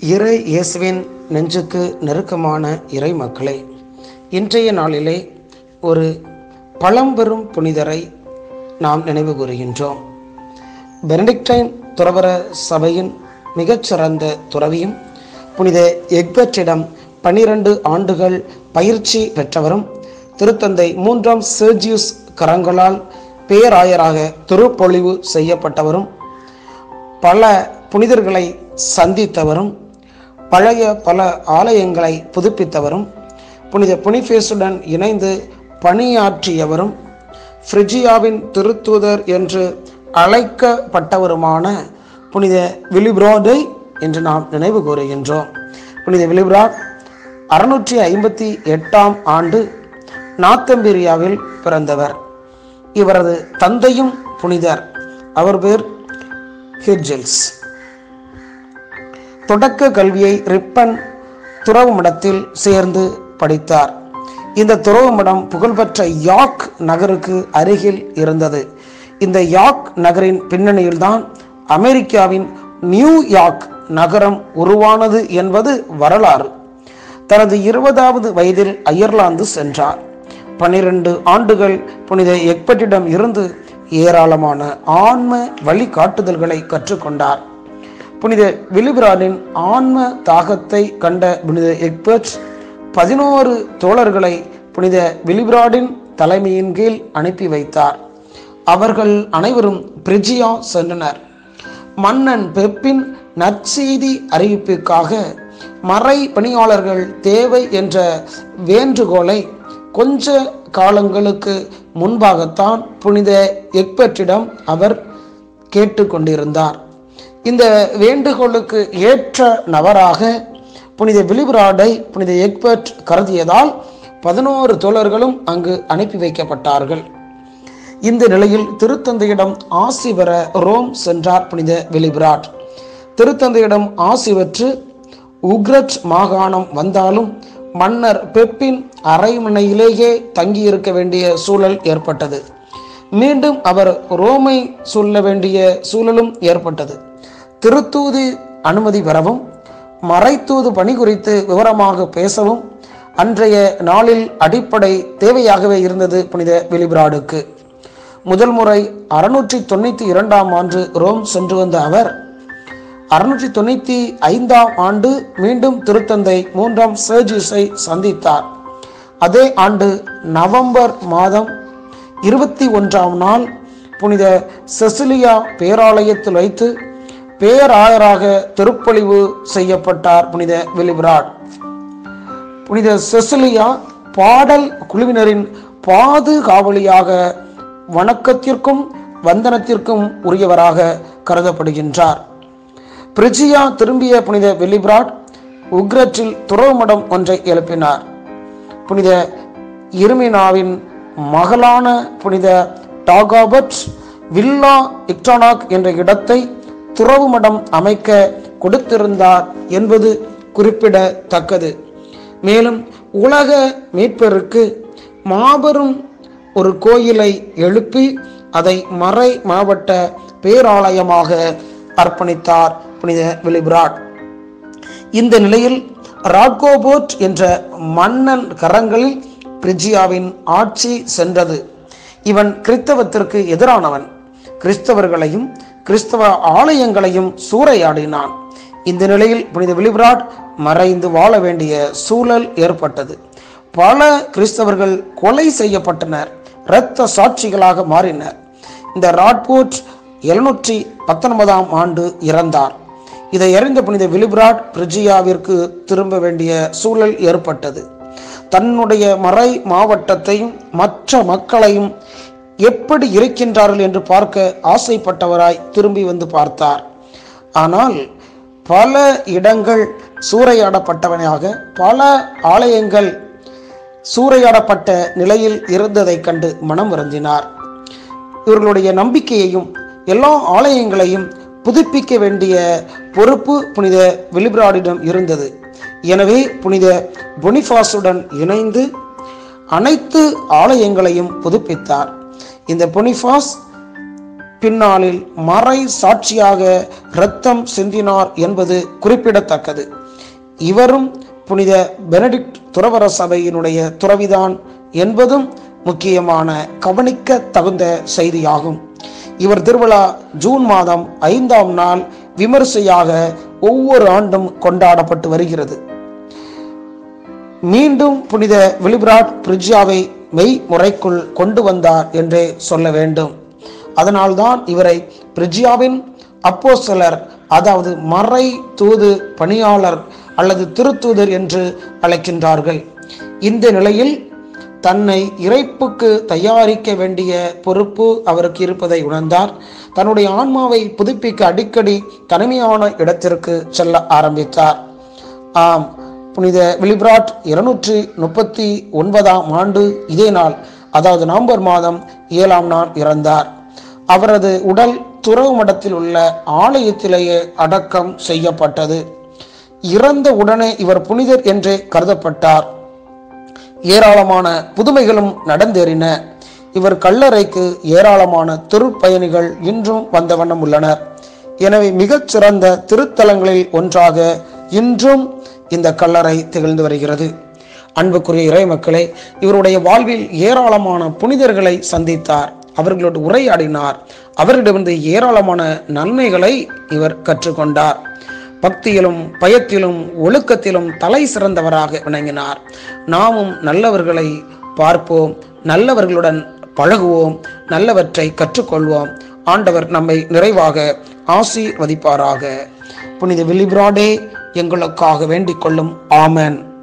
இறை இயேசுவின் நெஞ்சுக்கு நெருக்கமான இறை மக்களே இன்றைய நாளிலே ஒரு பழம்பெரும் புனிதரை நாம் நினைவு கூறுகின்றோம் பெனடிக்டைன் துறவர சபையின் மிகச்சிறந்த துறவியும் புனித எக்பர்ட்டிடம் பன்னிரண்டு ஆண்டுகள் பயிற்சி பெற்றவரும் திருத்தந்தை மூன்றாம் செர்ஜியூஸ் கரங்களால் பேராயராக திருப்பொழிவு செய்யப்பட்டவரும் பல புனிதர்களை சந்தித்தவரும் பழைய பல ஆலயங்களை புதுப்பித்தவரும் புனித புனிஃபேசுடன் இணைந்து பணியாற்றியவரும் ஃப்ரிஜியாவின் திருத்தூதர் என்று அழைக்கப்பட்டவருமான புனித விலிப்ராடை என்று நாம் நினைவு கூறுகின்றோம் புனித விலிப்ராட் அறுநூற்றி ஐம்பத்தி எட்டாம் ஆண்டு நாத்தம்பீரியாவில் பிறந்தவர் இவரது தந்தையும் புனிதர் அவர் பேர் ஹிர்ஜில்ஸ் தொடக்க கல்வியை ரிப்பன் துறவு மடத்தில் சேர்ந்து படித்தார் இந்த துறவு மடம் புகழ்பெற்ற யாக் நகருக்கு அருகில் இருந்தது இந்த யாக் நகரின் பின்னணியில்தான் அமெரிக்காவின் நியூயார்க் நகரம் உருவானது என்பது வரலாறு தனது இருபதாவது வயதில் அயர்லாந்து சென்றார் பனிரெண்டு ஆண்டுகள் புனித எக்பட்டிடம் இருந்து ஏராளமான ஆன்ம வழிகாட்டுதல்களை கற்றுக்கொண்டார் புனித விலிபிரானின் ஆன்ம தாகத்தை கண்ட புனித எக்பர்ட் பதினோரு தோழர்களை புனித விலிபிராடின் தலைமையின் கீழ் அனுப்பி வைத்தார் அவர்கள் அனைவரும் பிரிஜியா சென்றனர் மன்னன் பெப்பின் நற்செய்தி அறிவிப்புக்காக மறை பணியாளர்கள் தேவை என்ற வேண்டுகோளை கொஞ்ச காலங்களுக்கு முன்பாகத்தான் புனித எக்பர்ட்டிடம் அவர் கேட்டுக்கொண்டிருந்தார் இந்த வேண்டுகோளுக்கு ஏற்ற நபராக புனித விலிபுராடை புனித எக்பர்ட் கருதியதால் பதினோரு தோழர்களும் அங்கு அனுப்பி வைக்கப்பட்டார்கள் இந்த நிலையில் திருத்தந்தையிடம் ஆசி பெற ரோம் சென்றார் புனித விலிபிராட் திருத்தந்தையிடம் ஆசி பெற்று உக்ரட் மாகாணம் வந்தாலும் மன்னர் பெப்பின் அரைமனையிலேயே தங்கியிருக்க வேண்டிய சூழல் ஏற்பட்டது மீண்டும் அவர் ரோமை சொல்ல வேண்டிய சூழலும் ஏற்பட்டது திருத்தூது அனுமதி பெறவும் மறைத்தூது பணி குறித்து விவரமாக பேசவும் அன்றைய நாளில் அடிப்படை தேவையாகவே இருந்தது புனித விலிபிராடுக்கு முதல் முறை அறுநூற்றி தொண்ணூற்றி இரண்டாம் ஆண்டு ரோம் சென்று வந்த அவர் அறுநூற்றி தொண்ணூற்றி ஐந்தாம் ஆண்டு மீண்டும் திருத்தந்தை மூன்றாம் சர்ஜிஸை சந்தித்தார் அதே ஆண்டு நவம்பர் மாதம் இருபத்தி ஒன்றாம் நாள் புனித செசிலியா பேராலயத்தில் வைத்து பேராயராக திருப்பொழிவு செய்யப்பட்டார் புனித விலிபிராட் புனித செசிலியா பாடல் குழுவினரின் பாதுகாவலியாக வணக்கத்திற்கும் வந்தனத்திற்கும் உரியவராக கருதப்படுகின்றார் பிரிஜியா திரும்பிய புனித வெலிபிராட் உக்ரற்றில் துறவு மடம் ஒன்றை எழுப்பினார் புனித இருமினாவின் மகளான புனித டாகாபட் வில்லா இக்டானாக் என்ற இடத்தை துறவு மடம் அமைக்க கொடுத்திருந்தார் என்பது குறிப்பிடத்தக்கது மேலும் உலக மீட்பருக்கு மாபெரும் ஒரு கோயிலை எழுப்பி அதை மறை மாவட்ட பேராலயமாக அர்ப்பணித்தார் புனித விலிபிராட் இந்த நிலையில் ராட்கோபோட் என்ற மன்னன் கரங்களில் பிரிஜியாவின் ஆட்சி சென்றது இவன் கிறிஸ்தவத்திற்கு எதிரானவன் கிறிஸ்தவர்களையும் கிறிஸ்தவ ஆலயங்களையும் சூறையாடினான் இந்த நிலையில் புனித விலிபிராட் மறைந்து வாழ வேண்டிய சூழல் ஏற்பட்டது பல கிறிஸ்தவர்கள் கொலை செய்யப்பட்டனர் இரத்த சாட்சிகளாக மாறினர் இந்த ராட்போட் எழுநூற்றி பத்தொன்பதாம் ஆண்டு இறந்தார் இதை அறிந்த புனித விலிபிராட் பிரிஜியாவிற்கு திரும்ப வேண்டிய சூழல் ஏற்பட்டது தன்னுடைய மறை மாவட்டத்தையும் மற்ற மக்களையும் எப்படி இருக்கின்றார்கள் என்று பார்க்க ஆசைப்பட்டவராய் திரும்பி வந்து பார்த்தார் ஆனால் பல இடங்கள் சூறையாடப்பட்டவனாக பல ஆலயங்கள் சூறையாடப்பட்ட நிலையில் இருந்ததைக் கண்டு மனம் வருந்தினார் இவர்களுடைய நம்பிக்கையையும் எல்லா ஆலயங்களையும் புதுப்பிக்க வேண்டிய பொறுப்பு புனித விலிபிராடிடம் இருந்தது எனவே புனித பொனிஃபாஸுடன் இணைந்து அனைத்து ஆலயங்களையும் புதுப்பித்தார் இந்த பொனிஃபாஸ் பின்னாளில் மறை சாட்சியாக இரத்தம் சிந்தினார் என்பது குறிப்பிடத்தக்கது இவரும் புனித பெனடிக்ட் துறவர சபையினுடைய துறவிதான் என்பதும் முக்கியமான கவனிக்க தகுந்த செய்தியாகும் இவர் திருவிழா ஜூன் மாதம் ஐந்தாம் நாள் விமரிசையாக ஒவ்வொரு ஆண்டும் கொண்டாடப்பட்டு வருகிறது மீண்டும் புனித விலிபிராட் பிரிட்ஜாவை மெய் முறைக்குள் கொண்டு வந்தார் என்றே சொல்ல வேண்டும் அதனால்தான் இவரை பிரிட்ஜியாவின் அப்போஸ்தலர் அதாவது மறை தூது பணியாளர் அல்லது திருத்தூதர் என்று அழைக்கின்றார்கள் இந்த நிலையில் தன்னை இறைப்புக்கு தயாரிக்க வேண்டிய பொறுப்பு அவருக்கு இருப்பதை உணர்ந்தார் தன்னுடைய ஆன்மாவை புதுப்பிக்க அடிக்கடி தனிமையான இடத்திற்கு செல்ல ஆரம்பித்தார் ஆம் புனித விலிபிராட் இருநூற்றி முப்பத்தி ஒன்பதாம் ஆண்டு இதே நாள் அதாவது நவம்பர் மாதம் ஏழாம் நாள் இறந்தார் அவரது உடல் துறவு மடத்தில் உள்ள ஆலயத்திலேயே அடக்கம் செய்யப்பட்டது இறந்த உடனே இவர் புனிதர் என்றே கருதப்பட்டார் ஏராளமான புதுமைகளும் நடந்தேறின இவர் கல்லறைக்கு ஏராளமான திருப்பயணிகள் இன்றும் வந்த வண்ணம் உள்ளனர் எனவே மிகச் சிறந்த திருத்தலங்களில் ஒன்றாக இன்றும் இந்த கல்லறை திகழ்ந்து வருகிறது அன்புக்குரிய இறை மக்களே இவருடைய வாழ்வில் ஏராளமான புனிதர்களை சந்தித்தார் அவர்களோடு உரையாடினார் அவர்களிடமிருந்து ஏராளமான நன்மைகளை இவர் கற்றுக்கொண்டார் பக்தியிலும் பயத்திலும் ஒழுக்கத்திலும் தலை சிறந்தவராக விளங்கினார் நாமும் நல்லவர்களை பார்ப்போம் நல்லவர்களுடன் பழகுவோம் நல்லவற்றை கற்றுக்கொள்வோம் ஆண்டவர் நம்மை நிறைவாக ஆசீர்வதிப்பாராக புனித வில்லிபிராடே எங்களுக்காக வேண்டிக் கொள்ளும் ஆமன்